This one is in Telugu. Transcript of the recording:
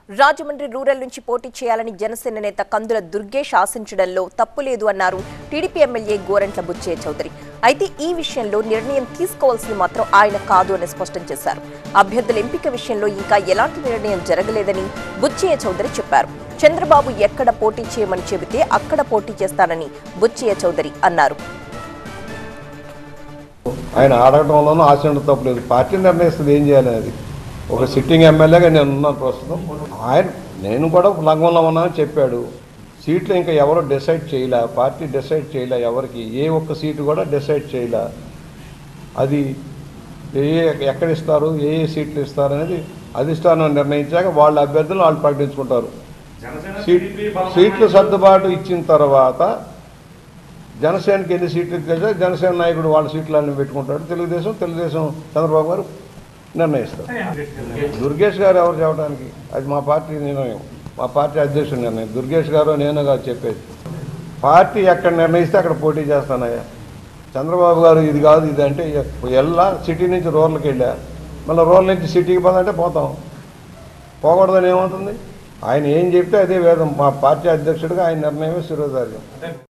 రాజమండ్రి రూరల్ నుంచి పోటీ చేయాలని జనసేన నేత కందుల దుర్గేష్ ఆశించడంలో తప్పు లేదు అన్నారు టీడీపీ ఎమ్మెల్యే గోరంట్ల బుచ్చయ్య చౌదరి అయితే ఈ విషయంలో నిర్ణయం తీసుకోవాల్సింది మాత్రం ఆయన కాదు అని స్పష్టం చేశారు అభ్యర్థుల ఎంపిక విషయంలో ఇంకా ఎలాంటి నిర్ణయం జరగలేదని బుచ్చయ్య చౌదరి చెప్పారు చంద్రబాబు ఎక్కడ పోటీ చేయమని చెబితే అక్కడ పోటీ చేస్తానని బుచ్చయ్య చౌదరి అన్నారు ఆయన ఆడటంలోనూ ఆశయం తప్పలేదు పార్టీ నిర్ణయిస్తుంది ఏం చేయాలి అది ఒక సిట్టింగ్ ఎమ్మెల్యేగా నేను ఉన్నాను ప్రస్తుతం ఆయన నేను కూడా లంఘంలో ఉన్నానని చెప్పాడు సీట్లు ఇంకా ఎవరు డిసైడ్ చేయలే పార్టీ డిసైడ్ చేయలే ఎవరికి ఏ ఒక్క సీటు కూడా డిసైడ్ చేయలే అది ఏ ఎక్కడ ఇస్తారు ఏ ఏ సీట్లు ఇస్తారు అనేది అధిష్టానం నిర్ణయించాక వాళ్ళ అభ్యర్థులు వాళ్ళు ప్రకటించుకుంటారు సీట్ సీట్లు సర్దుబాటు ఇచ్చిన తర్వాత జనసేనకి ఎన్ని సీట్లు ఇస్తే జనసేన నాయకుడు వాళ్ళ సీట్లన్నీ పెట్టుకుంటాడు తెలుగుదేశం తెలుగుదేశం చంద్రబాబు గారు నిర్ణయిస్తారు దుర్గేష్ గారు ఎవరు చెప్పడానికి అది మా పార్టీ నిర్ణయం మా పార్టీ అధ్యక్షుడు నిర్ణయం దుర్గేష్ గారు నేను కాదు చెప్పేది పార్టీ ఎక్కడ నిర్ణయిస్తే అక్కడ పోటీ చేస్తానయ్యా చంద్రబాబు గారు ఇది కాదు ఇది అంటే వెళ్ళా సిటీ నుంచి రూరల్కి వెళ్ళా మళ్ళీ రూరల్ నుంచి సిటీకి పోదంటే పోతాం పోకూడదని ఏమవుతుంది ఆయన ఏం చెప్తే అదే వేదం మా పార్టీ అధ్యక్షుడిగా ఆయన నిర్ణయమే శిరోధార్యం